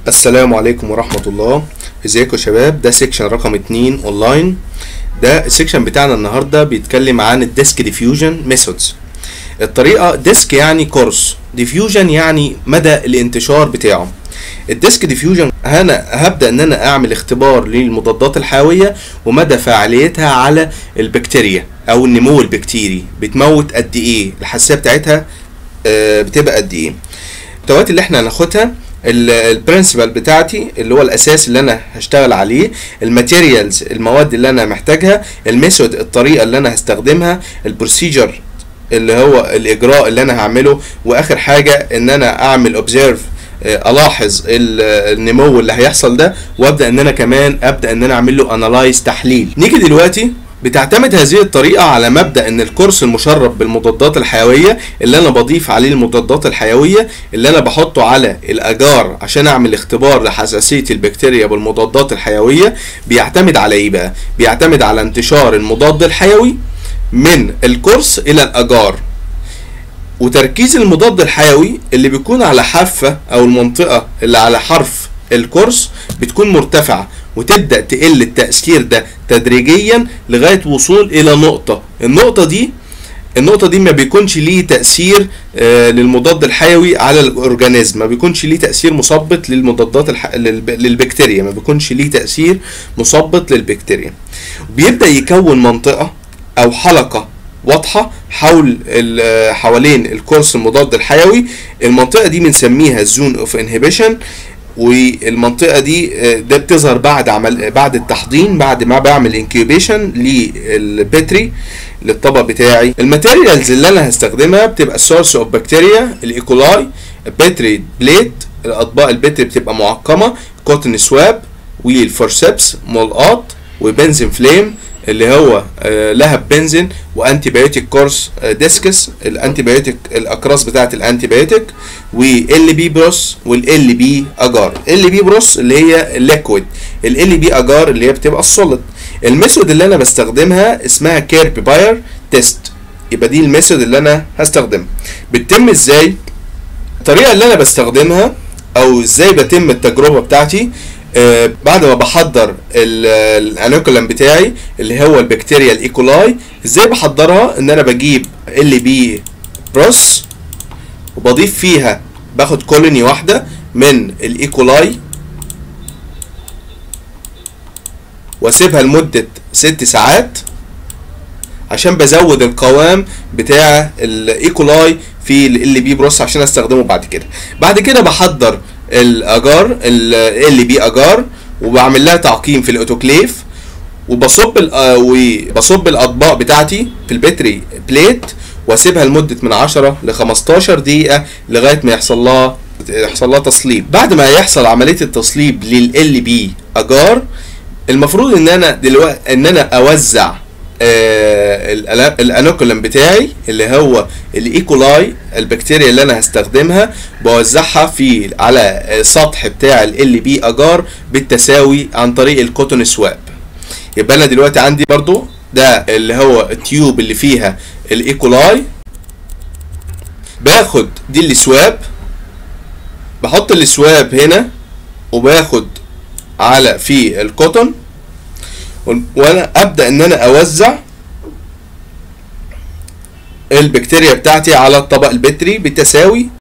السلام عليكم ورحمة الله ازيكم يا شباب ده سيكشن رقم اتنين اونلاين ده السيكشن بتاعنا النهاردة بيتكلم عن الديسك ديفيوجن ميثودز الطريقة ديسك يعني كورس ديفيوجن يعني مدى الانتشار بتاعه الديسك ديفيوجن انا هبدا ان انا اعمل اختبار للمضادات الحيويه ومدى فعاليتها على البكتيريا او النمو البكتيري بتموت قد ايه الحساسيه بتاعتها آه، بتبقى قد ايه المحتويات اللي احنا هناخدها البرنسبل بتاعتي اللي هو الاساس اللي انا هشتغل عليه الماتيريالز المواد اللي انا محتاجها الميثود الطريقه اللي انا هستخدمها البروسيجر اللي هو الاجراء اللي انا هعمله واخر حاجه ان انا اعمل اوبزيرف الاحظ ال- النمو اللي هيحصل ده وابدا ان انا كمان ابدا ان انا اعمل له انالايز تحليل نيجي دلوقتي بتعتمد هذه الطريقة على مبدأ ان الكورس المشرب بالمضادات الحيوية اللي انا بضيف عليه المضادات الحيوية اللي انا بحطه على الاجار عشان اعمل اختبار لحساسية البكتيريا بالمضادات الحيوية بيعتمد على ايه بقى؟ بيعتمد على انتشار المضاد الحيوي من الكورس الى الاجار وتركيز المضاد الحيوي اللي بيكون على حافة او المنطقة اللي على حرف الكورس بتكون مرتفعة وتبدأ تقل التأثير ده تدريجيا لغاية وصول الى نقطة النقطة دي النقطة دي ما بيكونش ليه تأثير آه للمضاد الحيوي على الأورجانيزم ما بيكونش ليه تأثير مثبط للمضادات الح... للب... للبكتيريا ما بيكونش ليه تأثير مثبط للبكتيريا بيبدأ يكون منطقة أو حلقة واضحة حول ال- حوالين الكورس المضاد الحيوي المنطقة دي بنسميها زون اوف انهبيشن والمنطقة دي آه، ده بتظهر بعد عمل بعد التحضين بعد ما بعمل انكيوبيشن للبتري للطبق بتاعي الماتيريالز اللي انا هستخدمها بتبقى سورس اوف بكتيريا الايكولاي بتري بليت الاطباق البتري بتبقى معقمة كوتن سواب والفورسبس ملقاط وبنزين فليم اللي هو آه، لهب بنزين وانتي بايوتيك كورس آه، ديسكس الانتي بايوتيك الاقراص بتاعه الانتي بايوتيك وال بي بروس والال بي اجار ال بي بروس اللي هي الليكويد ال بي اجار اللي هي بتبقى السوليد الميثود اللي انا بستخدمها اسمها كيرب باير تيست يبقى دي الميثود اللي انا هستخدمها بتتم ازاي الطريقه اللي انا بستخدمها او ازاي بتم التجربه بتاعتي آه بعد ما بحضر ال- الانوكولم بتاعي اللي هو البكتيريا الايكولاي ازاي بحضرها ان انا بجيب ال بي بروس وبضيف فيها باخد كولوني واحده من الايكولاي واسيبها لمده ست ساعات عشان بزود القوام بتاع الايكولاي في ال بي بروس عشان استخدمه بعد كده بعد كده بحضر الاجار ال بي اجار وبعمل لها تعقيم في الاوتوكليف وبصب ال- آه، وبصب الاطباق بتاعتي في البتري بليت واسيبها لمده من 10 ل 15 دقيقه لغايه ما يحصل لها يحصل لها تصليب بعد ما يحصل عمليه التصليب لل بي اجار المفروض ان انا دلوقتي ان انا اوزع آه الألا- الانوكولم بتاعي اللي هو الايكولاي البكتيريا اللي انا هستخدمها بوزعها في على السطح بتاع ال بي اجار بالتساوي عن طريق الكوتون سواب يبقى انا دلوقتي عندي برضو ده اللي هو التيوب اللي فيها الايكولاي باخد دي السواب بحط السواب هنا وباخد على في الكوتون وال- وانا ابدا ان انا اوزع البكتيريا بتاعتي على الطبق البتري بالتساوي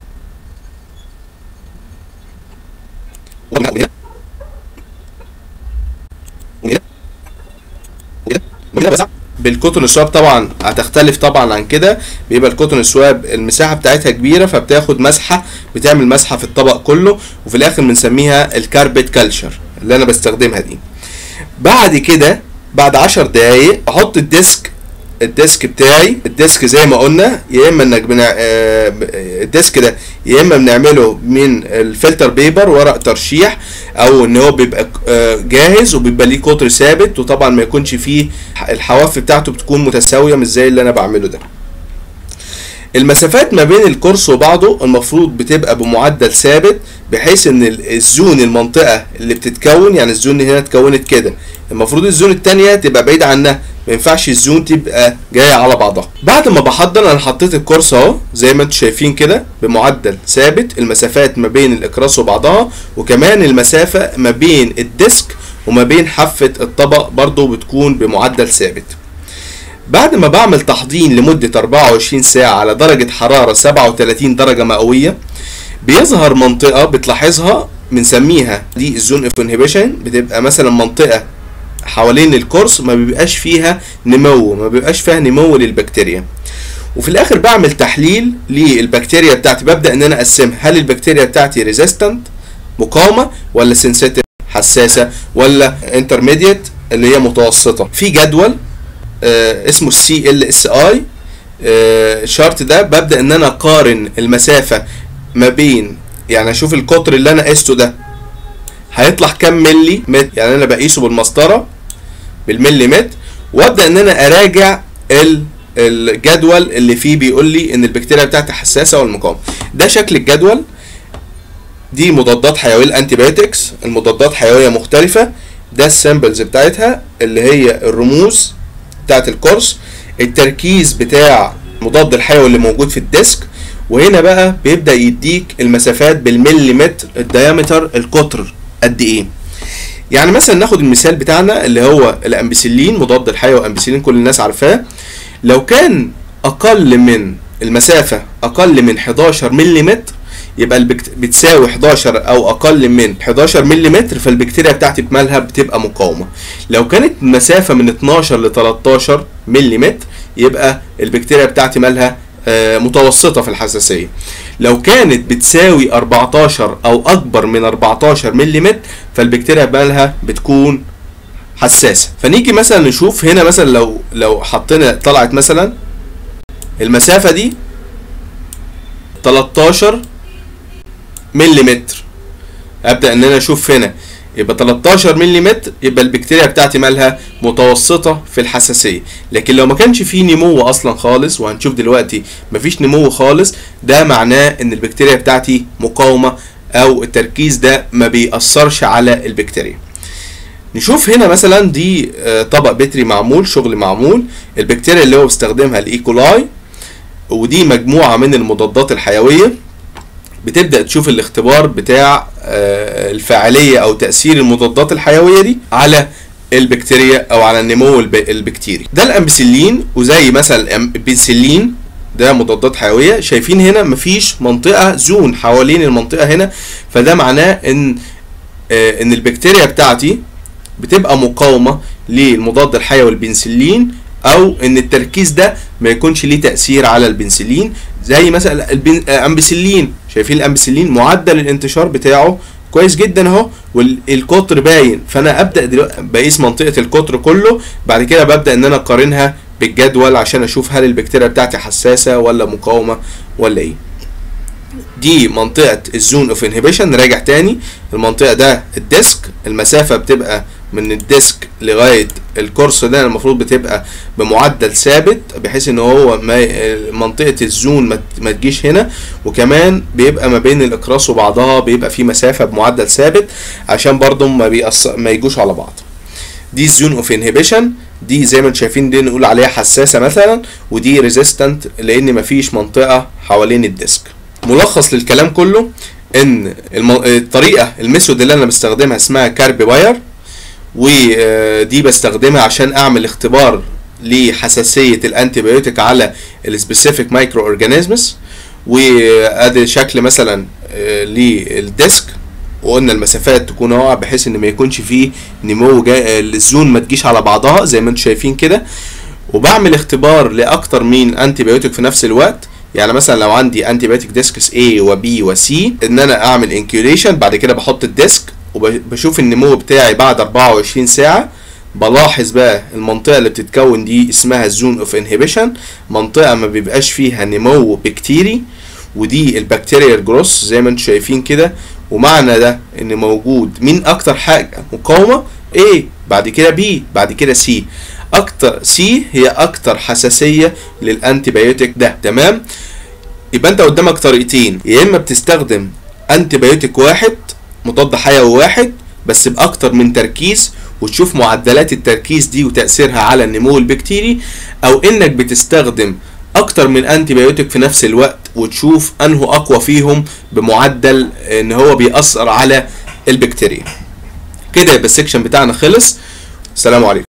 بالكوتون سواب طبعا هتختلف طبعا عن كده بيبقى الكوتون سواب المساحه بتاعتها كبيره فبتاخد مسحه بتعمل مسحه في الطبق كله وفي الاخر بنسميها الكاربت كلشر اللي انا بستخدمها دي بعد كده بعد 10 دقايق احط الديسك الديسك بتاعي الديسك زي ما قلنا يا اما انك بنع... آه، الديسك ده يا اما بنعمله من الفلتر بيبر ورق ترشيح او ان هو بيبقى آه، جاهز وبيبقى ليه قطر ثابت وطبعا ما يكونش فيه الحواف بتاعته بتكون متساويه مش زي اللي انا بعمله ده المسافات ما بين الكورس وبعضه المفروض بتبقى بمعدل ثابت بحيث ان ال- الزون المنطقه اللي بتتكون يعني الزون هنا اتكونت كده المفروض الزون التانية تبقى بعيدة عنها ما ينفعش الزون تبقى جايه على بعضها بعد ما بحضر انا حطيت الكورس اهو زي ما انتم شايفين كده بمعدل ثابت المسافات ما بين الاكراس وبعضها وكمان المسافه ما بين الديسك وما بين حافه الطبق برضو بتكون بمعدل ثابت بعد ما بعمل تحضين لمدة 24 ساعة على درجة حرارة 37 درجة مئوية بيظهر منطقة بتلاحظها بنسميها دي الزون اوف انهبيشن بتبقى مثلا منطقة حوالين الكورس ما بيبقاش فيها نمو ما بيبقاش فيها نمو للبكتيريا وفي الاخر بعمل تحليل للبكتيريا بتاعتي ببدا ان انا اقسمها هل البكتيريا بتاعتي ريزيستنت مقاومه ولا سنسيتيف حساسه ولا انترميديت اللي هي متوسطه في جدول آه اسمه السي ال اس اي الشارت ده ببدا ان انا اقارن المسافه ما بين يعني اشوف القطر اللي انا قسته ده هيطلع كام ملي متر يعني انا بقيسه بالمسطره بالملي متر وابدا ان انا اراجع ال الجدول اللي فيه بيقول لي ان البكتيريا بتاعتي حساسه ولا مقاومه ده شكل الجدول دي مضادات حيويه الانتيبيوتكس المضادات حيويه مختلفه ده السامبلز بتاعتها اللي هي الرموز بتاعت الكورس التركيز بتاع المضاد الحيوي اللي موجود في الديسك وهنا بقى بيبدا يديك المسافات بالمليمتر الديامتر القطر قد ايه يعني مثلا ناخد المثال بتاعنا اللي هو الامبسلين مضاد الحيوي امبسلين كل الناس عارفاه لو كان اقل من المسافه اقل من 11 ملم يبقى البكت... بتساوي 11 او اقل من 11 ملم فالبكتيريا بتاعتي بمالها بتبقى مقاومه لو كانت المسافه من 12 ل 13 ملم يبقى البكتيريا بتاعتي مالها آه متوسطه في الحساسيه لو كانت بتساوي 14 او اكبر من 14 ملم فالبكتيريا مالها بتكون حساسه فنيجي مثلا نشوف هنا مثلا لو لو حطينا طلعت مثلا المسافه دي 13 ملم ابدا ان انا اشوف هنا يبقى 13 ملم يبقى البكتيريا بتاعتي مالها متوسطه في الحساسيه لكن لو ما كانش فيه نمو اصلا خالص وهنشوف دلوقتي مفيش نمو خالص ده معناه ان البكتيريا بتاعتي مقاومه او التركيز ده ما بيأثرش على البكتيريا نشوف هنا مثلا دي طبق بتري معمول شغل معمول البكتيريا اللي هو بيستخدمها الايكولاي ودي مجموعه من المضادات الحيويه بتبدا تشوف الاختبار بتاع الفاعليه او تاثير المضادات الحيويه دي على البكتيريا او على النمو البكتيري ده الامبسلين وزي مثلا الامبسلين ده مضادات حيويه شايفين هنا مفيش منطقه زون حوالين المنطقه هنا فده معناه ان ان البكتيريا بتاعتي بتبقى مقاومه للمضاد الحيوي البنسلين او ان التركيز ده ما يكونش ليه تاثير على البنسلين زي مثلا الامبسلين شايفين الامبسلين معدل الانتشار بتاعه كويس جدا اهو والقطر باين فانا ابدا دلوقتي بقيس منطقه القطر كله بعد كده ببدا ان انا اقارنها بالجدول عشان اشوف هل البكتيريا بتاعتي حساسه ولا مقاومه ولا ايه دي منطقه الزون اوف انهبيشن نراجع تاني المنطقه ده الديسك المسافه بتبقى من الديسك لغايه الكورس ده المفروض بتبقى بمعدل ثابت بحيث ان هو ما منطقه الزون ما تجيش هنا وكمان بيبقى ما بين الاكراس وبعضها بيبقى في مسافه بمعدل ثابت عشان برضو ما بيأص... ما يجوش على بعض دي الزون اوف انهبيشن دي زي ما انتم شايفين دي نقول عليها حساسه مثلا ودي ريزيستنت لان مفيش منطقه حوالين الديسك ملخص للكلام كله ان الم... الطريقه الميثود اللي انا بستخدمها اسمها كارب واير ودي بستخدمها عشان اعمل اختبار لحساسيه الانتيبيوتيك على السبيسيفيك مايكرو اورجانيزمز وادي شكل مثلا للديسك وقلنا المسافات تكون اهو بحيث ان ما يكونش فيه نمو جاي الزون ما تجيش على بعضها زي ما انتم شايفين كده وبعمل اختبار لاكتر من انتيبيوتيك في نفس الوقت يعني مثلا لو عندي انتيبيوتيك ديسكس A و B و C ان انا اعمل انكيوليشن بعد كده بحط الديسك وبشوف النمو بتاعي بعد 24 ساعة بلاحظ بقى المنطقة اللي بتتكون دي اسمها الزون اوف انهبيشن منطقة ما بيبقاش فيها نمو بكتيري ودي البكتيريال جروس زي ما انتم شايفين كده ومعنى ده ان موجود مين اكتر حاجة مقاومة A بعد كده B بعد كده C اكتر C هي اكتر حساسية للانتيبيوتيك ده تمام يبقى انت قدامك طريقتين يا اما بتستخدم انتيبيوتيك واحد مضاد حيوي واحد بس باكتر من تركيز وتشوف معدلات التركيز دي وتاثيرها على النمو البكتيري او انك بتستخدم اكتر من انتي بايوتيك في نفس الوقت وتشوف انه اقوى فيهم بمعدل ان هو بيأثر على البكتيريا كده يبقى السكشن بتاعنا خلص السلام عليكم